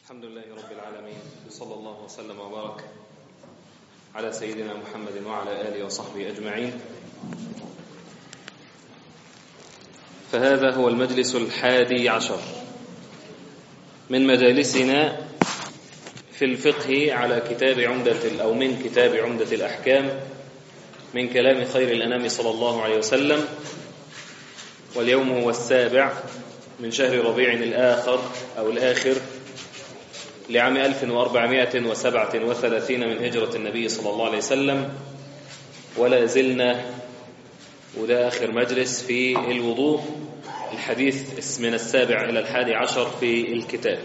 الحمد لله رب العالمين صلى الله وسلم وبارك على سيدنا محمد وعلى آله وصحبه أجمعين فهذا هو المجلس الحادي عشر من مجالسنا في الفقه على كتاب عمدة أو من كتاب عمدة الأحكام من كلام خير الأنام صلى الله عليه وسلم واليوم هو السابع من شهر ربيع الآخر أو الآخر لعام 1437 من هجرة النبي صلى الله عليه وسلم ولا زلنا وده آخر مجلس في الوضوء الحديث من السابع إلى الحادي عشر في الكتاب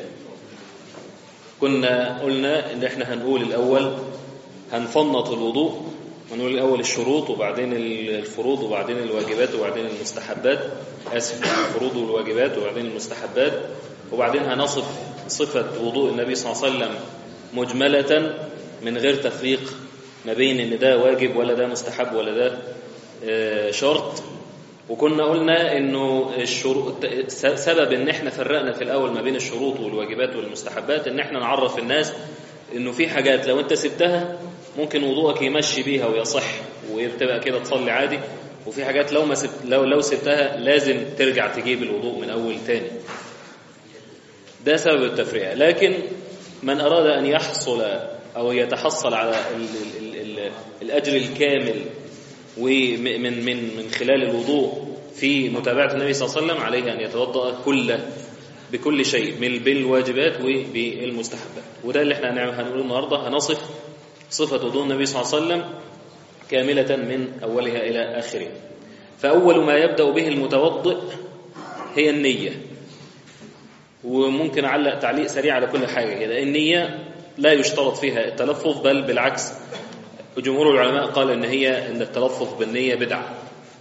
كنا قلنا إن إحنا هنقول الأول هنفنط الوضوء ونقول الأول الشروط وبعدين الفروض وبعدين الواجبات وبعدين المستحبات آسف الفروض والواجبات وبعدين المستحبات وبعدين هنصف صفة وضوء النبي صلى الله عليه وسلم مجملة من غير تفريق ما بين ان ده واجب ولا ده مستحب ولا ده شرط وكنا قلنا انه الشروط سبب ان احنا فرقنا في الاول ما بين الشروط والواجبات والمستحبات ان احنا نعرف الناس انه في حاجات لو انت سبتها ممكن وضوءك يمشي بيها ويصح وتبقى كده تصلي عادي وفي حاجات لو ما سبت لو لو سبتها لازم ترجع تجيب الوضوء من اول تاني ده سبب التفرقه لكن من اراد ان يحصل او يتحصل على ال ال ال الاجر الكامل ومن من من خلال الوضوء في متابعه النبي صلى الله عليه وسلم عليه ان يتوضا كل بكل شيء من بالواجبات وبالمستحبات وده اللي احنا هنقوله النهارده هنصف صفه وضوء النبي صلى الله عليه وسلم كامله من اولها الى اخرها فاول ما يبدا به المتوضئ هي النيه وممكن اعلق تعليق سريع على كل حاجه كده النيه لا يشترط فيها التلفظ بل بالعكس جمهور العلماء قال ان هي ان التلفظ بالنيه بدعه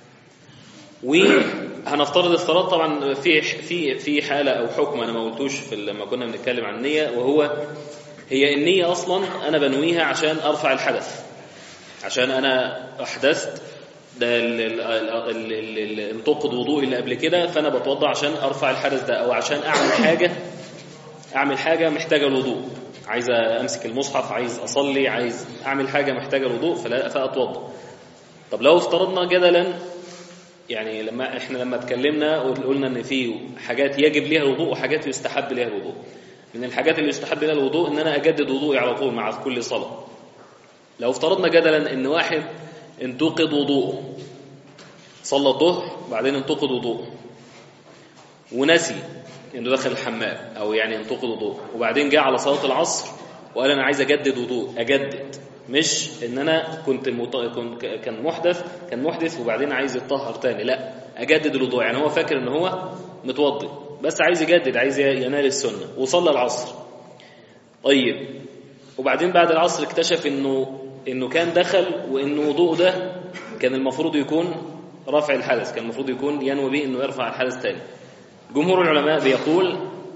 وهنفترض افتراض طبعا في في في حاله او حكم انا ما قلتوش في لما كنا بنتكلم عن النيه وهو هي النيه اصلا انا بنويها عشان ارفع الحدث عشان انا احدثت ده اللي انتقد وضوئي اللي قبل كده فانا بتوضا عشان ارفع الحدث ده او عشان اعمل حاجه اعمل حاجه محتاجه الوضوء عايز امسك المصحف عايز اصلي عايز اعمل حاجه محتاجه الوضوء فلا فاتوضا طب لو افترضنا جدلا يعني لما احنا لما اتكلمنا وقلنا ان في حاجات يجب ليها الوضوء وحاجات يستحب ليها الوضوء من الحاجات اللي يستحب لها الوضوء ان انا اجدد وضوئي على طول مع كل صلاه لو افترضنا جدلا ان واحد انتقد وضوءه صلى الظهر بعدين انتقد وضوءه ونسي انه دخل الحمام او يعني انتقد وضوء وبعدين جاء على صلاه العصر وقال انا عايز اجدد وضوء اجدد مش ان انا كنت مط... كنت كان محدث كان محدث وبعدين عايز يتطهر تاني لا اجدد الوضوء يعني هو فاكر ان هو متوضئ بس عايز يجدد عايز ينال السنه وصلى العصر طيب وبعدين بعد العصر اكتشف انه انه كان دخل وان وضوءه ده كان المفروض يكون رفع الحدث كان المفروض يكون ينوي به انه يرفع الحدث تاني جمهور العلماء بيقول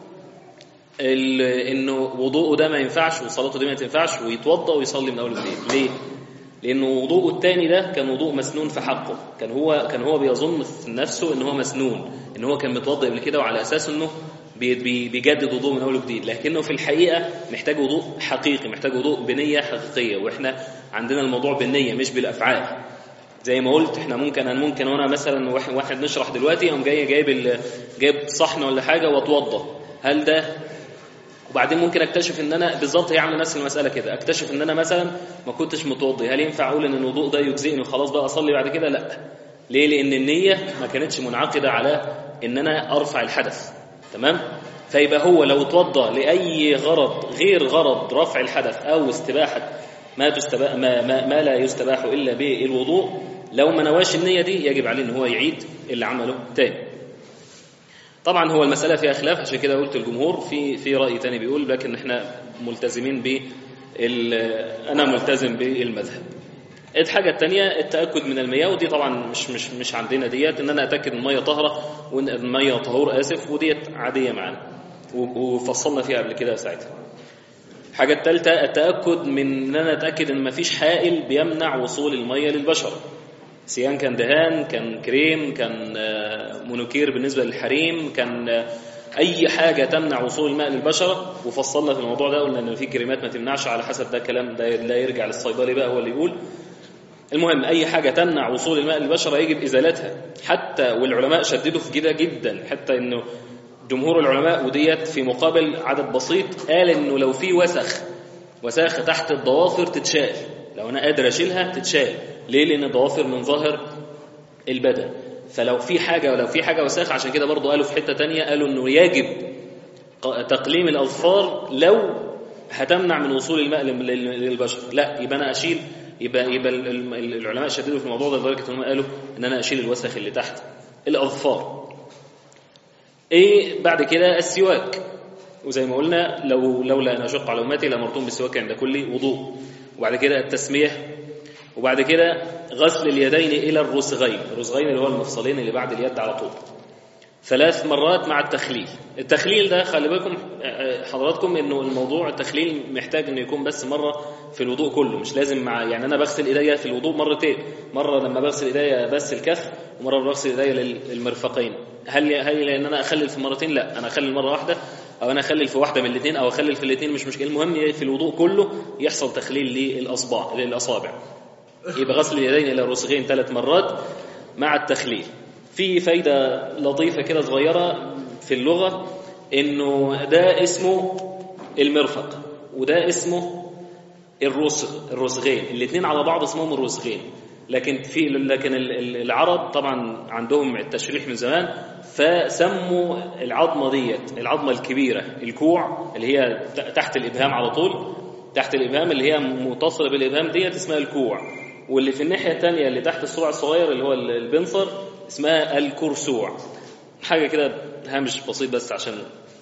انه وضوءه ده ما ينفعش وصلاته دي ما تنفعش ويتوضا ويصلي من اول وجديد ليه لانه وضوءه الثاني ده كان وضوء مسنون في حقه كان هو كان هو بيظن في نفسه ان هو مسنون ان هو كان متوضا قبل كده وعلى اساس انه بيجدد وضوء من اول وجديد لكنه في الحقيقه محتاج وضوء حقيقي محتاج وضوء بنيه حقيقيه واحنا عندنا الموضوع بالنيه مش بالافعال زي ما قلت احنا ممكن انا ممكن وانا مثلا واحد, واحد نشرح دلوقتي قام جاي جايب جايب صحن ولا حاجه واتوضى هل ده وبعدين ممكن اكتشف ان انا بالظبط هي عامله نفس المساله كده اكتشف ان انا مثلا ما كنتش متوضي هل ينفع اقول ان الوضوء ده يجزئني وخلاص بقى اصلي بعد كده لا ليه لان النيه ما كانتش منعقده على ان انا ارفع الحدث تمام فيبقى هو لو اتوضى لاي غرض غير غرض رفع الحدث او استباحه ما, تستباح ما, ما, ما لا يستباح الا بالوضوء لو ما نواش النيه دي يجب عليه ان هو يعيد اللي عمله تاني طبعا هو المسألة فيها خلاف عشان كده قلت الجمهور في في رأي تاني بيقول لكن احنا ملتزمين ب أنا ملتزم بالمذهب. الحاجة الثانية التأكد من المياه ودي طبعا مش مش مش عندنا ديت إن أنا أتأكد إن المية طاهرة وإن المية طهور آسف وديت عادية معانا وفصلنا فيها قبل كده ساعتها. الحاجة الثالثة التأكد من إن أنا أتأكد إن مفيش حائل بيمنع وصول المية للبشر. سيان كان دهان كان كريم كان مونوكير بالنسبة للحريم كان اي حاجه تمنع وصول الماء للبشره وفصلنا في الموضوع ده قلنا ان في كريمات ما تمنعش على حسب ده كلام ده لا يرجع للصيدلي بقى هو اللي يقول المهم اي حاجه تمنع وصول الماء للبشره يجب ازالتها حتى والعلماء شددوا في كده جدا حتى انه جمهور العلماء وديت في مقابل عدد بسيط قال انه لو في وسخ وساخه تحت الضوافر تتشال لو انا قادر اشيلها تتشال ليه لان الضوافر من ظاهر البدن فلو في حاجه ولو في حاجه وساخه عشان كده برضه قالوا في حته تانية قالوا انه يجب تقليم الاظفار لو هتمنع من وصول الماء للبشر لا يبقى انا اشيل يبقى يبقى العلماء شددوا في الموضوع ده لدرجه انهم قالوا ان انا اشيل الوسخ اللي تحت الاظفار ايه بعد كده السواك وزي ما قلنا لو لولا ان اشق على امتي لامرتهم بالسواك عند كل وضوء وبعد كده التسميه وبعد كده غسل اليدين الى الرسغين الرسغين اللي هو المفصلين اللي بعد اليد على طول ثلاث مرات مع التخليل التخليل ده خلي بالكم حضراتكم انه الموضوع التخليل محتاج انه يكون بس مره في الوضوء كله مش لازم مع يعني انا بغسل ايديا في الوضوء مرتين مره لما بغسل ايديا بس الكف ومره بغسل ايديا للمرفقين هل هل لان انا اخلل في مرتين لا انا اخلل مره واحده او انا اخلل في واحده من الاثنين او اخلل في الاثنين مش مشكله المهم في الوضوء كله يحصل تخليل للاصبع للاصابع يبقى غسل اليدين الى الرسغين ثلاث مرات مع التخليل في فايده لطيفه كده صغيره في اللغه انه ده اسمه المرفق وده اسمه الرسغ الرسغين الاثنين على بعض اسمهم الرسغين لكن في لكن العرب طبعا عندهم التشريح من زمان فسموا العظمه ديت العظمه الكبيره الكوع اللي هي تحت الابهام على طول تحت الابهام اللي هي متصله بالابهام ديت اسمها الكوع واللي في الناحيه الثانيه اللي تحت الصبع الصغير اللي هو البنصر اسمها الكرسوع حاجه كده هامش بسيط بس عشان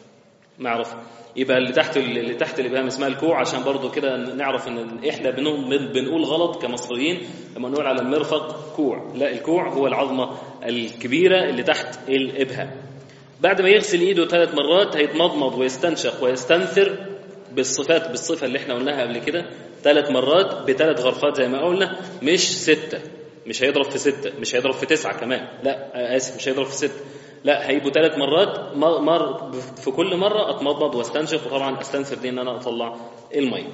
نعرف يبقى اللي تحت اللي تحت الابهام اسمها الكوع عشان برضو كده نعرف ان احنا بنقول غلط كمصريين لما نقول على المرفق كوع لا الكوع هو العظمه الكبيره اللي تحت الابهام بعد ما يغسل ايده ثلاث مرات هيتمضمض ويستنشق ويستنثر بالصفات بالصفه اللي احنا قلناها قبل كده ثلاث مرات بثلاث غرفات زي ما قلنا مش سته مش هيضرب في ستة مش هيضرب في تسعة كمان لا آسف مش هيضرب في ستة لا هيبقوا ثلاث مرات مر في كل مرة أتمضمض واستنشق وطبعا أستنثر دي إن أنا أطلع المية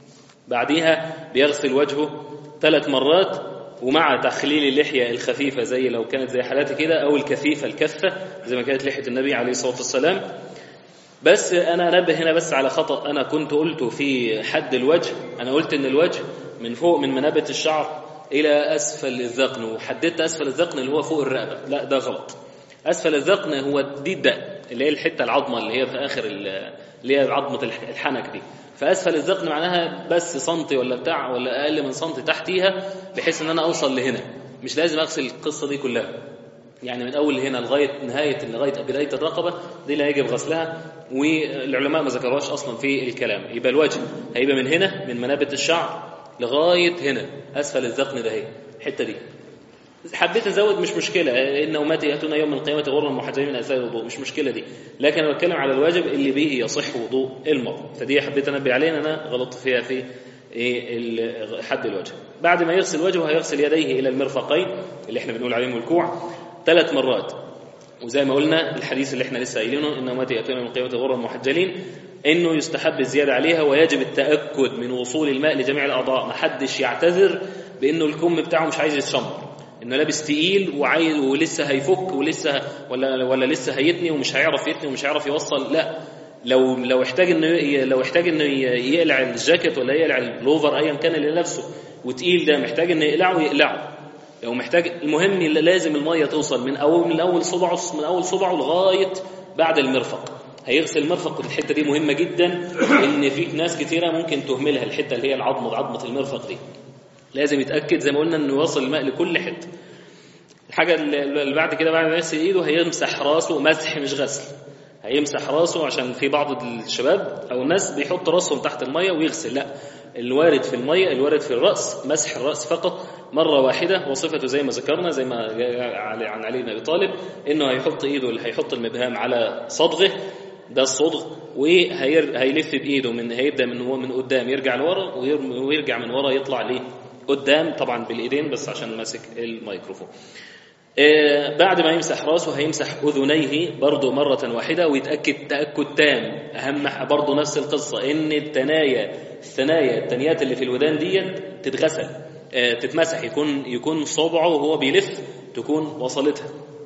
بعديها بيغسل وجهه ثلاث مرات ومع تخليل اللحية الخفيفة زي لو كانت زي حالاتي كده أو الكثيفة الكثة زي ما كانت لحية النبي عليه الصلاة والسلام بس أنا أنبه هنا بس على خطأ أنا كنت قلته في حد الوجه أنا قلت إن الوجه من فوق من منابت الشعر إلى أسفل الذقن وحددت أسفل الذقن اللي هو فوق الرقبة لا ده غلط أسفل الذقن هو دي الدقن اللي هي الحتة العظمة اللي هي في آخر اللي هي عظمة الحنك دي فأسفل الذقن معناها بس سنتي ولا بتاع ولا أقل من سنتي تحتيها بحيث إن أنا أوصل لهنا مش لازم أغسل القصة دي كلها يعني من أول هنا لغاية نهاية لغاية بداية الرقبة دي اللي هيجب غسلها والعلماء ما ذكروهاش أصلا في الكلام يبقى الوجه هيبقى من هنا من منابت الشعر لغاية هنا أسفل الذقن ده هي الحتة دي حبيت ازود مش مشكله ان امتي ياتون يوم القيامه غرا محجبين من اثار الوضوء مش مشكله دي لكن انا بتكلم على الواجب اللي به يصح وضوء المرء فدي حبيت انبه عليه ان انا غلطت فيها في ايه حد الوجه بعد ما يغسل وجهه هيغسل يديه الى المرفقين اللي احنا بنقول عليهم الكوع ثلاث مرات وزي ما قلنا الحديث اللي احنا لسه قايلينه ان امتي ياتون يوم القيامه غرا محجلين انه يستحب الزياده عليها ويجب التاكد من وصول الماء لجميع الاعضاء ما حدش يعتذر بانه الكم بتاعه مش عايز يتشمر انه لابس تقيل وعايز ولسه هيفك ولسه ولا ولا لسه هيتني ومش هيعرف يتني ومش هيعرف يوصل لا لو لو احتاج انه لو احتاج انه يقلع الجاكيت ولا يقلع البلوفر ايا كان اللي لابسه وتقيل ده محتاج انه يقلعه يقلعه لو محتاج المهم لازم الميه توصل من اول من اول صبعه من اول صبعه لغايه بعد المرفق هيغسل المرفق الحته دي مهمه جدا ان في ناس كثيره ممكن تهملها الحته اللي هي العظمه عظمه المرفق دي لازم يتاكد زي ما قلنا انه يوصل الماء لكل حته الحاجه اللي بعد كده بعد ما يغسل ايده هيمسح راسه مسح مش غسل هيمسح راسه عشان في بعض الشباب او الناس بيحط راسهم تحت الميه ويغسل لا الوارد في الميه الوارد في الراس مسح الراس فقط مره واحده وصفته زي ما ذكرنا زي ما عن علي بن ابي طالب انه هيحط ايده اللي هيحط المبهام على صدغه ده الصدغ وهيلف بايده من هيبدا من من قدام يرجع لورا ويرجع من ورا يطلع ليه قدام طبعا بالايدين بس عشان ماسك الميكروفون آه، بعد ما يمسح راسه هيمسح أذنيه برضه مرة واحدة ويتأكد تأكد تام أهم برضه نفس القصة إن التنايا الثنايا التنيات اللي في الودان ديت تتغسل آه، تتمسح يكون يكون صبعه وهو بيلف تكون وصلتها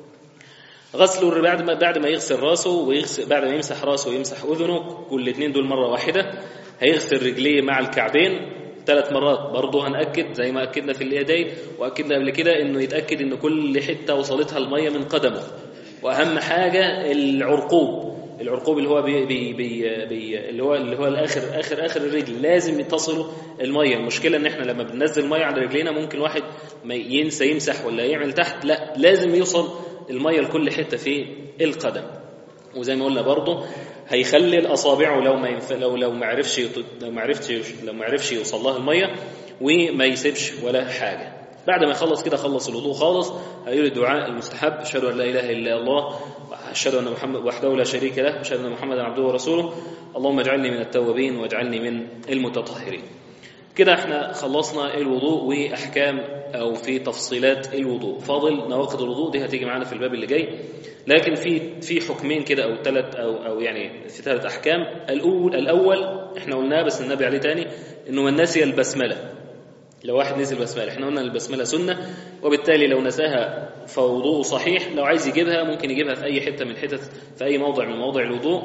غسله بعد ما بعد ما يغسل راسه ويغسل بعد ما يمسح راسه ويمسح اذنه كل الاثنين دول مره واحده هيغسل رجليه مع الكعبين ثلاث مرات برضه هنأكد زي ما أكدنا في اليدين وأكدنا قبل كده إنه يتأكد إن كل حتة وصلتها المية من قدمه وأهم حاجة العرقوب العرقوب اللي هو بي بي بي بي اللي هو اللي هو الاخر اخر اخر الرجل لازم يتصلوا الميه المشكله ان احنا لما بننزل ميه على رجلينا ممكن واحد ما ينسى يمسح ولا يعمل تحت لا لازم يوصل الميه لكل حته في القدم وزي ما قلنا برضه هيخلي الاصابع لو ما ينف... لو لو ما عرفش يط... لو ما عرفش لو ما عرفش يوصل لها الميه وما يسيبش ولا حاجه بعد ما يخلص كده خلص الوضوء خالص هيقول الدعاء المستحب اشهد ان لا اله الا الله اشهد ان محمد وحده لا شريك له اشهد ان محمدا عبده ورسوله اللهم اجعلني من التوابين واجعلني من المتطهرين كده احنا خلصنا الوضوء واحكام او في تفصيلات الوضوء فاضل نواقض الوضوء دي هتيجي معانا في الباب اللي جاي لكن في في حكمين كده او ثلاث او او يعني في ثلاث احكام الاول الاول احنا قلناه بس النبي عليه تاني انه من نسي البسمله لو واحد نزل بسمله احنا قلنا البسمله سنه وبالتالي لو نساها فوضوءه صحيح لو عايز يجيبها ممكن يجيبها في اي حته من حتت في اي موضع من مواضع الوضوء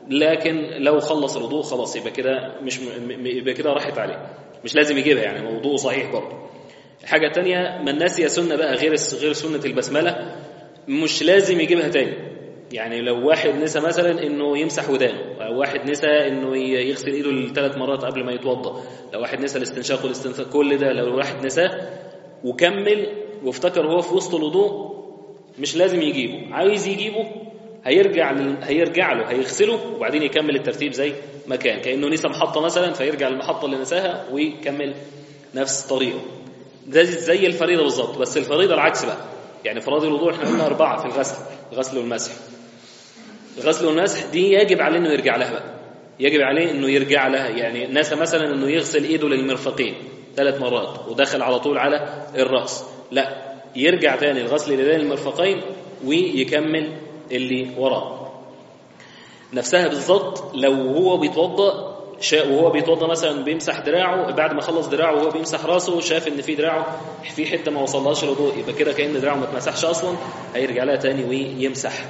لكن لو خلص الوضوء خلاص يبقى كده مش يبقى كده راحت عليه مش لازم يجيبها يعني وضوءه صحيح برضه الحاجه الثانيه من نسي سنه بقى غير غير سنه البسمله مش لازم يجيبها تاني يعني لو واحد نسى مثلا انه يمسح ودانه او واحد نسى انه يغسل ايده الثلاث مرات قبل ما يتوضا لو واحد نسى الاستنشاق والاستنثار كل ده لو واحد نساه وكمل وافتكر هو في وسط الوضوء مش لازم يجيبه عايز يجيبه هيرجع ل... هيرجع له هيغسله وبعدين يكمل الترتيب زي ما كان كانه نسى محطه مثلا فيرجع للمحطه اللي نساها ويكمل نفس طريقه ده زي الفريضه بالظبط بس الفريضه العكس بقى يعني فرائض الوضوء احنا قلنا اربعه في الغسل الغسل والمسح الغسل والمسح دي يجب عليه انه يرجع لها بقى يجب عليه انه يرجع لها يعني ناسا مثلا انه يغسل ايده للمرفقين ثلاث مرات ودخل على طول على الراس لا يرجع تاني الغسل اليدين المرفقين ويكمل اللي وراه نفسها بالظبط لو هو بيتوضا شاء وهو بيتوضا مثلا بيمسح دراعه بعد ما خلص دراعه وهو بيمسح راسه شاف ان في دراعه في حته ما وصلهاش الوضوء يبقى كده كان دراعه ما اتمسحش اصلا هيرجع لها تاني ويمسح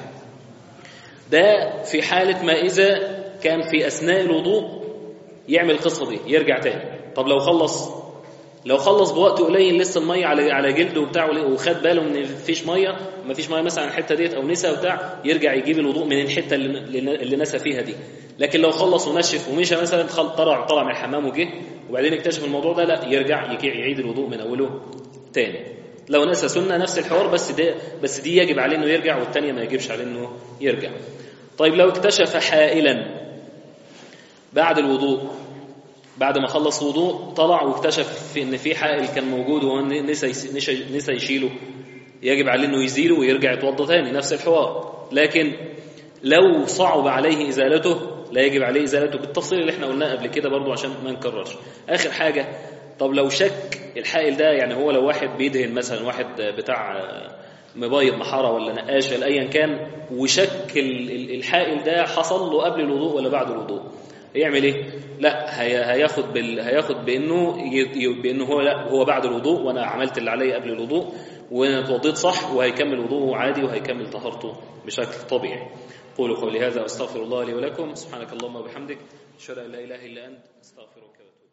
ده في حالة ما إذا كان في أثناء الوضوء يعمل القصة دي يرجع تاني طب لو خلص لو خلص بوقت قليل لسه المية على على جلده وبتاع وخد باله ان مفيش مية مفيش مية مثلا الحتة ديت او نسى وبتاع يرجع يجيب الوضوء من الحتة اللي, اللي نسى فيها دي لكن لو خلص ونشف ومشى مثلا طلع طلع من الحمام وجه وبعدين اكتشف الموضوع ده لا يرجع يعيد الوضوء من اوله تاني لو نسى سنة نفس الحوار بس ده بس دي يجب عليه انه يرجع والثانيه ما يجبش عليه انه يرجع طيب لو اكتشف حائلا بعد الوضوء بعد ما خلص وضوء طلع واكتشف في ان في حائل كان موجود وهو نسى نسى يشيله يجب عليه انه يزيله ويرجع يتوضا تاني نفس الحوار لكن لو صعب عليه ازالته لا يجب عليه ازالته بالتفصيل اللي احنا قلناه قبل كده برضو عشان ما نكررش اخر حاجه طب لو شك الحائل ده يعني هو لو واحد بيدهن مثلا واحد بتاع مبيض محاره ولا نقاش ولا ايا كان وشك الحائل ده حصل له قبل الوضوء ولا بعد الوضوء يعمل ايه لا هياخد بال... هياخد بانه ي... بانه هو لا هو بعد الوضوء وانا عملت اللي عليا قبل الوضوء وانا اتوضيت صح وهيكمل وضوءه عادي وهيكمل طهارته بشكل طبيعي قولوا قولي هذا واستغفر الله لي ولكم سبحانك اللهم وبحمدك اشهد ان لا اله الا انت استغفرك واتوب